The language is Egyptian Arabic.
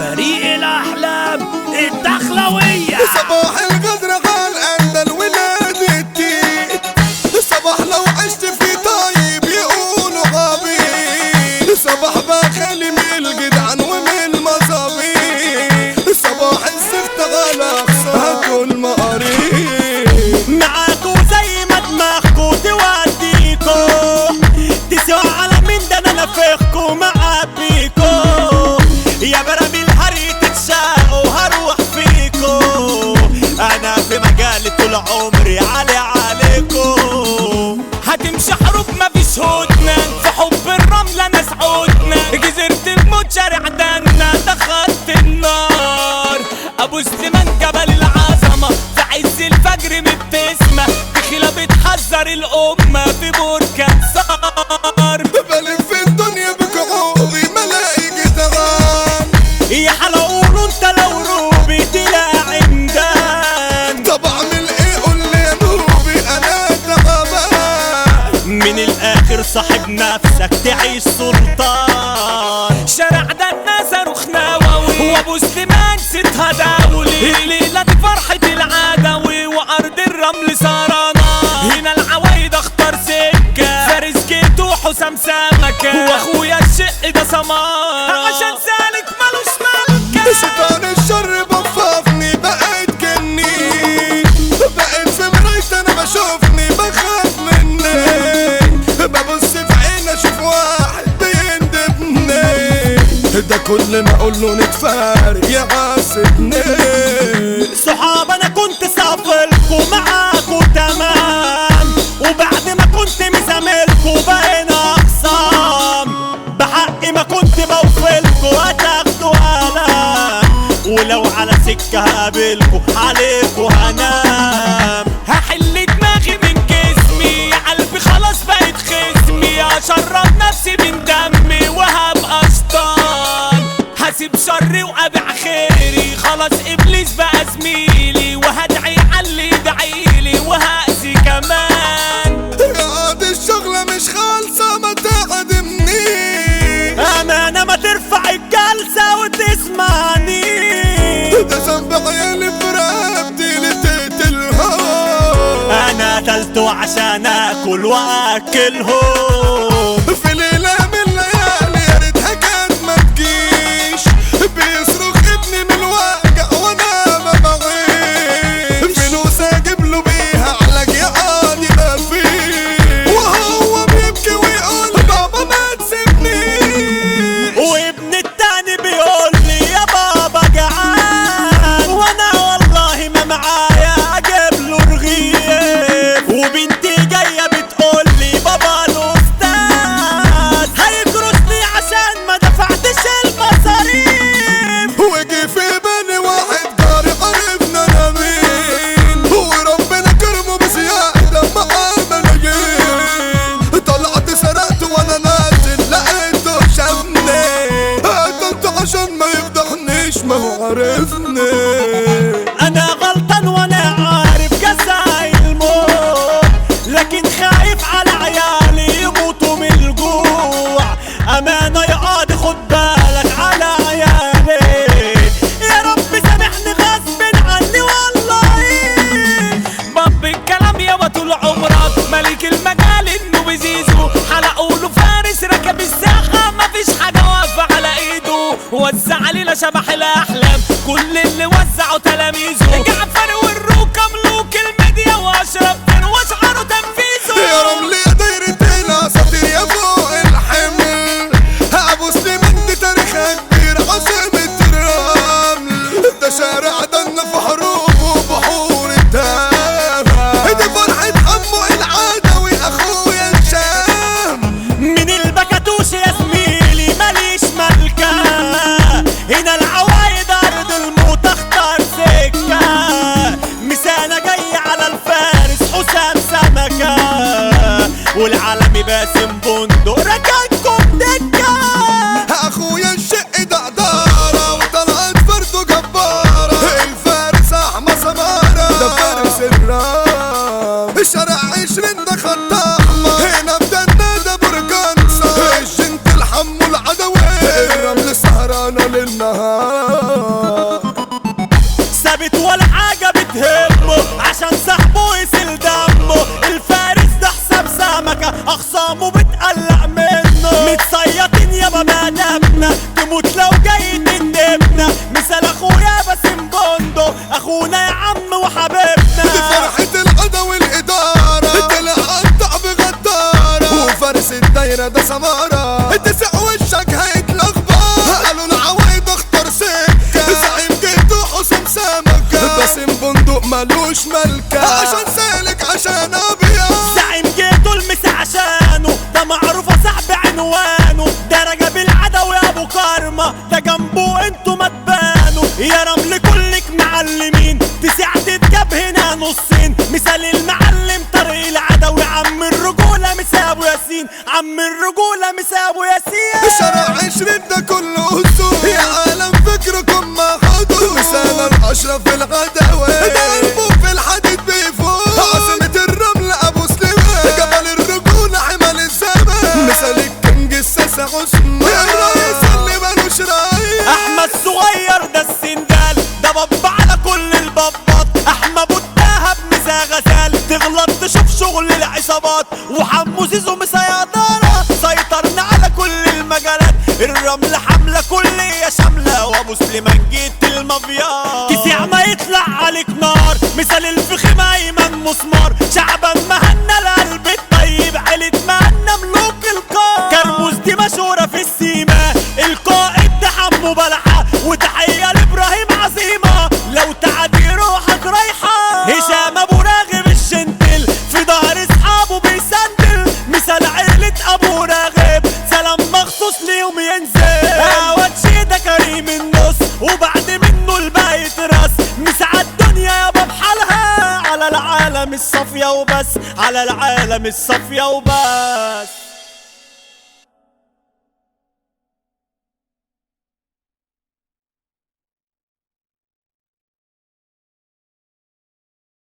فريق الأحلام الدخلوية صباح الغدر قال أن الولاد التيت صباح لو عشت في طيب يقولوا غبي صباح بخلي من الجدعان ومن المصابيح صباح الزفت غلق هاتوا المقاريب معاكو زي ما دماغكو توديكو تسوى على مين ده انا نافخكو معبيكو يا برامي الهري تتشاقوا هروح فيكو انا في مجالي طول عمري علي عليكو هتمشي حروب مفيش هدنة في حب الرملة ناس عودنا جزيرة الموت شارع دنا دخلت النار ابو سليمان جبل العظمة في عز الفجر مبتسمة بخيلة بتحذر الأمة في بركان صار بلف في الدنيا بكعوبي ملاقي جدعان يا حلقولو انت لو روبي تلاقي عمدان طب اعمل ايه قول لي يا نوبي انا تعبان من الاخر صاحب نفسك تعيش سلطان شارع ده الناس رخناوي وابو سليمان ستها داولي الليله دي فرحه العدوي وارض الرمل سهرانه هنا العوايد اختار سكه فارس جيتو حسام سمكه واخويا الشق ده سمار عشان سالك ملوش ملكه شيطان الشر بفافني بقيت جني بقيت في مراية انا بشوفني بخاف مني ببص في عيني اشوف واحد بيندبني ده كل ما اقول له نتفارق يعصبني صحاب انا كنت سافركوا معاكوا تمام وبعد ما كنت مزاملكوا بقينا اخصام بحقي ما كنت بوفلكوا هتاخدوا قلم ولو على سكة هقابلكوا عليكوا هنام هحل دماغي من جسمي قلبي خلاص بقت خصمي اشرب نفسي من دمي وهبقى شطان هسيب شري وابيع خيري خلاص ابليس بقى زميلي وهدعي علي يدعيلي وهأذي كمان قاعد الشغلة مش خالصة ما تقدمني امانه ما ترفع الجلسه وتسمعني ده ذنب عيالي في رقبتي اللي تقتلهم انا قتلته عشان اكل واكلهم في ليلة من الليالي يا ريتها كانت ما تجيش بيصرخ ابني من الوجع وانا ما بعيش فلوس اجيب له بيها علاج يقعد ما فيه وهو بيبكي ويقول بابا ما تسيبنيش وابن التاني بيقول لي يا بابا جعان وانا والله ما معايا اجيب له رغيف وبنتي جايه بتقول لي بابا الاستاذ هيكرسني عشان ما دفعتش المصاريف وجي في بالي واحد جاري عرفنا انا مين وربنا كرمه بزيادة مع الملايين طلعت سرقت وانا نازل لقيته شافني قتلته عشان ما يفضحنيش ما هو عرفني انا غلطان وانا عارف جزاء الموت لكن خايف على عيالي يموتوا من الجوع امانه يا قاضي خد بالك على عيالي يا رب سامحني غصب عني والله باب الكلام يابا طول عمرك ملك المجال انه بزيزو حلقوا له فارس ركب الساحه مفيش حاجه واقفه على ايده وزع علينا شبح الاحلام كل اللي وزعوا تلاميذه جعفر والروكه ملوك الميديا واشرف بن واشعروا تنفيذه يا رملي يا دايرة الاساطير يا فوق الحمل ابو سليمان دي تاريخها كبير عاصمة الرمل ده شارع دنا في حروب وبحور الدم دي فرحة عمو العدوي اخويا الشام من البكاتوش يا زميلي ماليش ملكة هنا العوايد ارض الموت اختار سكة مسانة جاي على الفارس حسام سمكة النهار ثابت ولا حاجة بتهمه عشان صاحبه يسيل دمه الفارس ده حساب سمكة أخصامه بتقلق منه متصيطين يابا بأدبنا تموت لو جاي تندبنا مثال أخويا باسم بندق أخونا يا عم دي وحبيبنا فرحة القضا والإدارة طلع قطع بغدارة وفارس الدايرة ده سمارة تسع وشك هيتلخبط قالوا العوايد اختار سكة زعيم جيته حسام سمكة باسم بندق ملوش ملكة عشان سالك عشان أبيض زعيم جيته المس عشانه ده معروف صاحب عنوانه ده رجب العدوي ابو كارما ده جنبه انتوا ما تبانوا يا رمل كلك معلمين تسع تتجاب هنا نصين مثال المعلم طريق العدوي عم الرجولة مسابو ياسين عم الرجولة مسابو ياسين شارع عشرين ده كله أسود يا عالم فكركم ما خدوا مثال الأشرف الغداوي ده قلبه في الحديد بيفوت عاصمة الرمل أبو سليمان جبل الرجولة حمل الزمان مثال الكنج الساسة عثمان الرئيس اللي ملوش رئيس احمد صغير ده السندال ده باب على كل البابات احمد ابو الدهب مسا غزال تغلط تشوف شغل العصابات وحمو زيزو مسيطرة سيطرنا على كل المجالات الرمل حملة كلية شاملة وابو سليمان جيت المافيا تسيع ما يطلع عليك نار مثال الفخم ايمن مسمار شعبا مهنا القلب الطيب عيلة مهنا ملوك القار كرموز دي مشهورة في السيما القائد ده حمو بلحة وتحية لابراهيم عظيمة لو تعدي روحك رايحة هشام ابو راغب الشنتل في ظهر اصحابه بيسندل مثال عيلة ابو راغب سلام مخصوص ليوم ينزل اعواد شيدة كريم النص وبعد منه الباقي يترس مسعى الدنيا يابا بحالها على العالم الصافية وبس على العالم الصافية وبس